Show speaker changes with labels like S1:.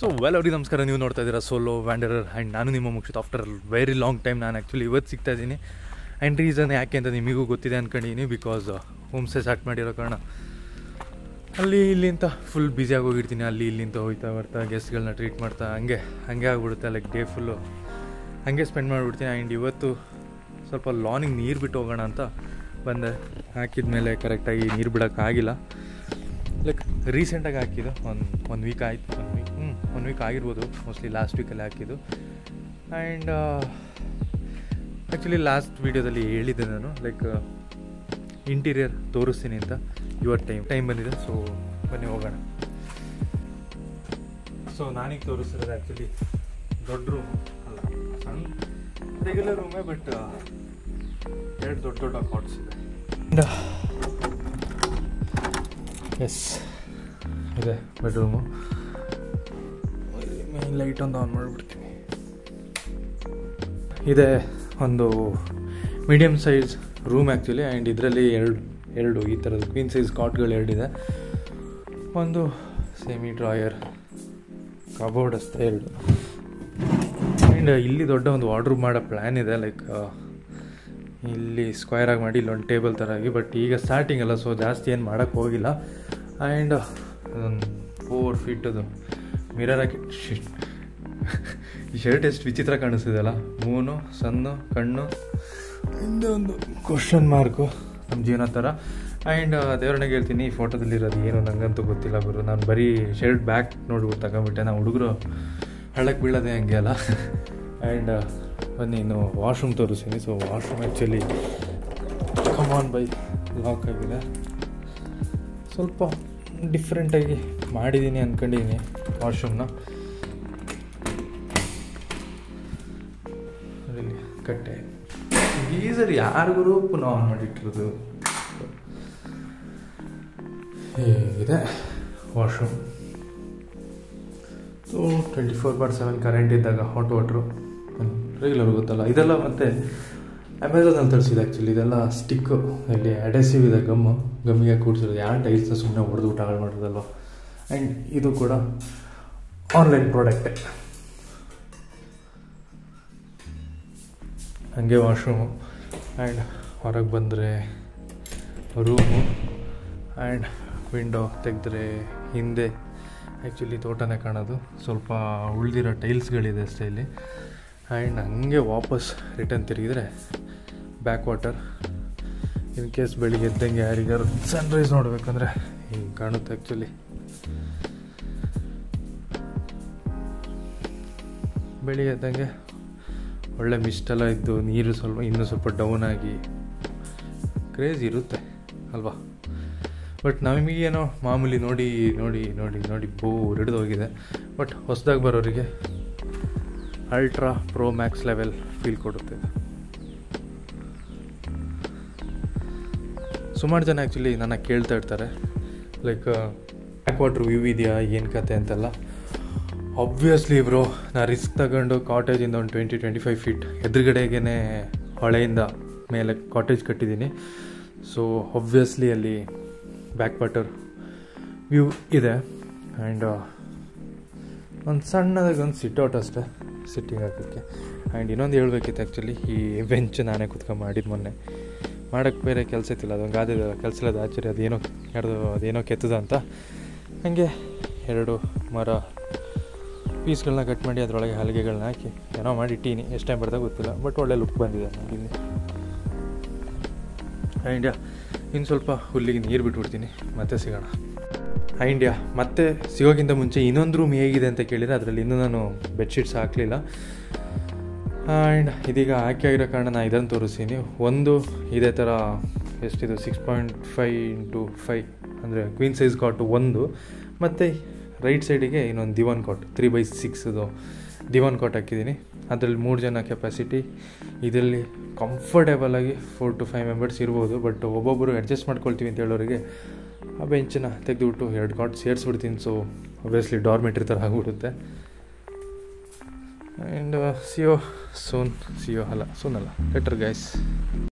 S1: so well ಅವ್ರಿಗೆ ನಮಸ್ಕಾರ ನೀವು ನೋಡ್ತಾ ಇದ್ದೀರಾ ಸೋಲೋ ವ್ಯಾಂಡರರ್ ಆ್ಯಂಡ್ ನಾನು ನಿಮ್ಮ Mukshith after very long time ನಾನು ಆ್ಯಕ್ಚುಲಿ ಇವತ್ತು ಸಿಗ್ತಾ ಇದ್ದೀನಿ ಆ್ಯಂಡ್ ರೀಸನ್ ಯಾಕೆ ಅಂತ ನಿಮಗೂ ಗೊತ್ತಿದೆ ಅಂದ್ಕೊಂಡಿದ್ದೀನಿ ಬಿಕಾಸ್ ಹೋಮ್ ಸ್ಟೇ ಸ್ಟಾರ್ಟ್ ಮಾಡಿರೋ ಕಾರಣ ಅಲ್ಲಿ ಇಲ್ಲಿ ಅಂತ ಫುಲ್ ಬ್ಯುಸಿಯಾಗಿ ಹೋಗಿರ್ತೀನಿ ಅಲ್ಲಿ ಇಲ್ಲಿ ಅಂತ ಹೋಗ್ತಾ ಬರ್ತಾ ಗೆಸ್ಟ್ಗಳನ್ನ ಟ್ರೀಟ್ ಮಾಡ್ತಾ ಹಂಗೆ ಹಂಗೆ ಆಗ್ಬಿಡುತ್ತೆ ಲೈಕ್ ಡೇ ಫುಲ್ಲು ಹಂಗೆ ಸ್ಪೆಂಡ್ ಮಾಡಿಬಿಡ್ತೀನಿ ಆ್ಯಂಡ್ ಇವತ್ತು ಸ್ವಲ್ಪ ಲಾನಿಗೆ ನೀರು ಬಿಟ್ಟು ಹೋಗೋಣ ಅಂತ ಬಂದೆ ಹಾಕಿದ ಮೇಲೆ ಕರೆಕ್ಟಾಗಿ ನೀರು ಬಿಡೋಕ್ಕಾಗಿಲ್ಲ ಲೈಕ್ ರೀಸೆಂಟಾಗಿ ಹಾಕಿದ್ದು ಒಂದು ಒನ್ ವೀಕ್ ಆಯಿತು ಒನ್ ವೀಕ್ ಹ್ಞೂ ಒನ್ ವೀಕ್ ಆಗಿರ್ಬೋದು ಮೋಸ್ಟ್ಲಿ ಲಾಸ್ಟ್ ವೀಕಲ್ಲಿ ಹಾಕಿದ್ದು ಆ್ಯಂಡ್ ಆ್ಯಕ್ಚುಲಿ ಲಾಸ್ಟ್ ವೀಡಿಯೋದಲ್ಲಿ ಹೇಳಿದ್ದೆ ನಾನು ಲೈಕ್ ಇಂಟೀರಿಯರ್ ತೋರಿಸ್ತೀನಿ ಅಂತ ಇವತ್ತು ಟೈಮ್ ಟೈಮ್ ಬಂದಿದೆ ಸೊ ಬನ್ನಿ ಹೋಗೋಣ ಸೊ ನಾನೀಗ ತೋರಿಸ್ತಿರೋದು ಆ್ಯಕ್ಚುಲಿ ದೊಡ್ಡ ರೂಮು ಅಲ್ಲ ಸಣ್ಣ ರೆಗ್ಯುಲರ್ ರೂಮೇ ಬಟ್ ಎರಡು ದೊಡ್ಡ ದೊಡ್ಡ ಕಾಟ್ಸ್ ಇದೆ ಎಸ್ ಇದೆ ಬೆಡ್ರೂಮು ಮೇನ್ ಲೈಟ್ ಒಂದು ಆನ್ ಮಾಡಿಬಿಡ್ತೀನಿ ಇದೆ ಒಂದು medium size room actually and ಇದರಲ್ಲಿ ಎರಡು ಎರಡು ಈ ಥರದ್ದು ಕ್ವೀನ್ ಸೈಜ್ ಕಾಟ್ಗಳು ಎರಡಿದೆ ಒಂದು ಸೆಮಿ ಡ್ರಾಯರ್ ಕಬೋರ್ಡ್ ಅಷ್ಟೇ ಎರಡು ಆ್ಯಂಡ್ ಇಲ್ಲಿ ದೊಡ್ಡ ಒಂದು ವಾರ್ಡ್ರೂಮ್ ಮಾಡೋ ಪ್ಲ್ಯಾನ್ ಇದೆ ಲೈಕ್ ಇಲ್ಲಿ ಸ್ಕ್ವೇರ್ ಆಗಿ ಮಾಡಿ ಇಲ್ಲೊಂದು ಟೇಬಲ್ ಥರ ಆಗಿ ಬಟ್ ಈಗ ಸ್ಟಾರ್ಟಿಂಗ್ ಅಲ್ಲ ಸೊ ಜಾಸ್ತಿ ಏನು ಮಾಡೋಕ್ಕೆ ಹೋಗಿಲ್ಲ ಆ್ಯಂಡ್ ಒಂದು ಫೋರ್ ಫೀಟದು ಮಿರರ್ ಹಾಕಿ ಶಿಟ್ ಈ ಶರ್ಟ್ ಎಷ್ಟು ವಿಚಿತ್ರ ಕಾಣಿಸ್ತಿದೆಯಲ್ಲ ಮೂನು ಸಣ್ಣ ಕಣ್ಣು ಹಿಂದೆ ಒಂದು ಕ್ವಶನ್ ಮಾರ್ಕು ನಮ್ಮ ಜೀವನ ಥರ ಆ್ಯಂಡ್ ದೇವರನಿಗೆ ಹೇಳ್ತೀನಿ ಈ ಫೋಟೋದಲ್ಲಿರೋದು ಏನು ನನಗಂತೂ ಗೊತ್ತಿಲ್ಲ ಗುರು ನಾನು ಬರೀ ಶರ್ಟ್ ಬ್ಯಾಕ್ ನೋಡ್ಬಿಟ್ಟು ತಗೊಂಬಿಟ್ಟೆ ನಾವು ಹುಡುಗರು ಹಳ್ಳಕ್ಕೆ ಬೀಳೋದೇ ಹಂಗೆ ಅಲ್ಲ ಆ್ಯಂಡ್ ಬನ್ನಿ ಇನ್ನು ವಾಶ್ರೂಮ್ ತೋರಿಸ್ತೀನಿ ಸೊ ವಾಶ್ರೂಮ್ ಆ್ಯಕ್ಚುಲಿ ಕಮಾನ್ ಬೈ ಲಾಕ್ ಆಗಿದೆ ಸ್ವಲ್ಪ ಡಿಫ್ರೆಂಟಾಗಿ ಮಾಡಿದ್ದೀನಿ ಅಂದ್ಕೊಂಡಿದ್ದೀನಿ ವಾಶ್ರೂಮ್ನ ಇಲ್ಲಿ ಕಟ್ಟೆ ಗೀಸರ್ ಯಾರಿಗೂ ಪುನಃ ಆನ್ ಮಾಡಿಟ್ಟಿರೋದು ಇದೆ washroom so twenty four by seven current ಇದ್ದಾಗ ಹಾಟ್ ವಾಟ್ರು ರೆಗ್ಯುಲರ್ ಗೊತ್ತಲ್ಲ ಇದೆಲ್ಲ ಮತ್ತೆ ಅಮೆಝಾನಲ್ಲಿ ತರಿಸಿದೆ ಆ್ಯಕ್ಚುಲಿ ಇದೆಲ್ಲ ಸ್ಟಿಕ್ಕು ಇಲ್ಲಿ ಅಡೆಸಿವ್ ಇದೆ ಗಮ್ಮು ಗಮ್ಮಿಗೆ ಕೂಡಿಸಿರೋದು ಯಾವ ಟೈಲ್ಸ್ನ ಸುಮ್ಮನೆ ಹೊಡೆದು ಊಟ ಹಾಳು ಮಾಡೋದಲ್ವ ಆ್ಯಂಡ್ ಇದು ಕೂಡ ಆನ್ಲೈನ್ ಪ್ರಾಡಕ್ಟೇ ಹಾಗೆ ವಾಶ್ರೂಮು ಆ್ಯಂಡ್ ಹೊರಗೆ ಬಂದರೆ ರೂಮು ಆ್ಯಂಡ್ ವಿಂಡೋ ತೆಗೆದ್ರೆ ಹಿಂದೆ ಆ್ಯಕ್ಚುಲಿ ತೋಟನೇ ಕಾಣೋದು ಸ್ವಲ್ಪ ಉಳಿದಿರೋ ಟೈಲ್ಸ್ಗಳಿದೆ ಅಷ್ಟೇ ಇಲ್ಲಿ ಆ್ಯಂಡ್ ಹಂಗೆ ವಾಪಸ್ ರಿಟರ್ನ್ ತಿರುಗಿದ್ರೆ ಬ್ಯಾಕ್ ವಾಟರ್ ಇನ್ ಕೇಸ್ ಬೆಳಿಗ್ಗೆ ಎದ್ದಂಗೆ ಯಾರಿಗಾರು ಸನ್ರೈಸ್ ನೋಡಬೇಕಂದ್ರೆ ಹಿಂಗೆ ಕಾಣುತ್ತೆ ಆ್ಯಕ್ಚುಲಿ ಬೆಳಿಗ್ಗೆ ಎದ್ದಂಗೆ ಒಳ್ಳೆ ಮಿಸ್ಟೆಲ್ಲ ಇದ್ದು ನೀರು ಸ್ವಲ್ಪ ಇನ್ನೂ ಸ್ವಲ್ಪ ಡೌನ್ ಆಗಿ ಕ್ರೇಜ್ ಇರುತ್ತೆ ಅಲ್ವಾ ಬಟ್ ನಮಗೇನೋ ಮಾಮೂಲಿ ನೋಡಿ ನೋಡಿ ನೋಡಿ ನೋಡಿ ಬೋರ್ ಹಿಡಿದು ಹೋಗಿದೆ ಬಟ್ ಹೊಸದಾಗಿ ಬರೋರಿಗೆ ultra pro max level feel ಕೊಡುತ್ತೆ ಸುಮಾರು ಜನ ಆ್ಯಕ್ಚುಲಿ ನನ್ನ ಕೇಳ್ತಾ ಇರ್ತಾರೆ ಲೈಕ್ ಬ್ಯಾಕ್ ವಾಟ್ರ್ ವ್ಯೂ ಇದೆಯಾ ಏನು ಕತೆ ಅಂತೆಲ್ಲ ಆಬ್ವಿಯಸ್ಲಿ ಬ್ರೋ ನಾ ರಿಸ್ಕ್ ತಗೊಂಡು ಕಾಟೇಜಿಂದ ಒಂದು ಟ್ವೆಂಟಿ ಟ್ವೆಂಟಿ ಫೈವ್ ಫೀಟ್ ಎದುರುಗಡೆಗೇ ಹೊಳೆಯಿಂದ ಮೇಲೆ ಕಾಟೇಜ್ ಕಟ್ಟಿದ್ದೀನಿ ಸೊ ಆಬ್ವಿಯಸ್ಲಿ ಅಲ್ಲಿ ಬ್ಯಾಕ್ ವಾಟರ್ ವ್ಯೂ ಇದೆ ಆ್ಯಂಡ್ ಒಂದು ಸಣ್ಣದಾಗಿ ಒಂದು ಸಿಟ್ಔಟ್ ಅಷ್ಟೇ ಸಿಟ್ಟಿಂಗ್ ಹಾಕೋಕ್ಕೆ ಆ್ಯಂಡ್ ಇನ್ನೊಂದು ಹೇಳ್ಬೇಕಿತ್ತು ಆ್ಯಕ್ಚುಲಿ ಈ ಬೆಂಚ್ ನಾನೇ ಕುತ್ಕೊಂಡು ಮಾಡಿದ್ದು ಮೊನ್ನೆ ಮಾಡೋಕ್ಕೆ ಬೇರೆ ಕೆಲಸ ಇತ್ತಿಲ್ಲ ಅದೊಂದು ಗಾದೆ ಕೆಲಸ ಇಲ್ಲದ ಆಶ್ಚರ್ಯ ಅದೇನೋ ಎರಡು ಅದೇನೋ ಕೆತ್ತದ ಅಂತ ಹಾಗೆ ಎರಡು ಮರ ಪೀಸ್ಗಳನ್ನ ಕಟ್ ಮಾಡಿ ಅದರೊಳಗೆ ಹಲಗೆಗಳನ್ನ ಹಾಕಿ ಏನೋ ಮಾಡಿ ಇಟ್ಟೀನಿ ಎಷ್ಟು ಟೈಮ್ ಬರ್ದಾಗ ಗೊತ್ತಿಲ್ಲ ಬಟ್ ಒಳ್ಳೆ ಲುಕ್ ಬಂದಿದೆ ನನಗೆ ಇಂಡಿಯಾ ಇನ್ನು ಸ್ವಲ್ಪ ಹುಲ್ಲಿಗೆ ನೀರು ಬಿಟ್ಬಿಡ್ತೀನಿ ಮತ್ತೆ ಸಿಗೋಣ ಇಂಡಿಯಾ ಮತ್ತೆ ಸಿಗೋಕ್ಕಿಂತ ಮುಂಚೆ ಇನ್ನೊಂದು ರೂಮ್ ಹೇಗಿದೆ ಅಂತ ಕೇಳಿದರೆ ಅದರಲ್ಲಿ ಇನ್ನೂ ನಾನು ಬೆಡ್ಶೀಟ್ಸ್ ಹಾಕಲಿಲ್ಲ ಆ್ಯಂಡ್ ಇದೀಗ ಆಯ್ಕೆ ಆಗಿರೋ ಕಾರಣ ನಾನು ಇದನ್ನು ತೋರಿಸ್ತೀನಿ ಒಂದು ಇದೇ ಥರ ಎಷ್ಟಿದು six point five into five ಅಂದರೆ ಕ್ವೀನ್ ಸೈಜ್ ಕಾಟು ಒಂದು ಮತ್ತು ರೈಟ್ ಸೈಡಿಗೆ ಇನ್ನೊಂದು ದಿವಾನ್ ಕಾಟ್ ತ್ರೀ ಬೈ ಸಿಕ್ಸ್ದು ದಿವಾನ್ ಕಾಟ್ ಹಾಕಿದ್ದೀನಿ ಅದರಲ್ಲಿ ಮೂರು ಜನ ಕೆಪಾಸಿಟಿ ಇದರಲ್ಲಿ ಕಂಫರ್ಟೇಬಲ್ ಆಗಿ ಫೋರ್ ಟು ಫೈವ್ ಮೆಂಬರ್ಸ್ ಇರ್ಬೋದು ಬಟ್ ಒಬ್ಬೊಬ್ಬರು ಅಡ್ಜಸ್ಟ್ ಮಾಡ್ಕೊಳ್ತೀವಿ ಅಂತ ಹೇಳೋರಿಗೆ ಆ ಬೆಂಚನ್ನ ತೆಗೆದುಬಿಟ್ಟು ಎರಡು ಕಾಟ್ ಸೇರಿಸ್ಬಿಡ್ತೀನಿ ಸೊ ಒಬ್ವಿಯಸ್ಲಿ ಡಾರ್ಮೆಟ್ರಿ ಥರ ಆಗಿಬಿಡುತ್ತೆ ಆ್ಯಂಡ್ ಸಿಯೋ ಸೋನ್ ಸಿಯೋ ಅಲ್ಲ ಸೋನ್ ಅಲ್ಲ ಲೆಟರ್ ಗೈಸ್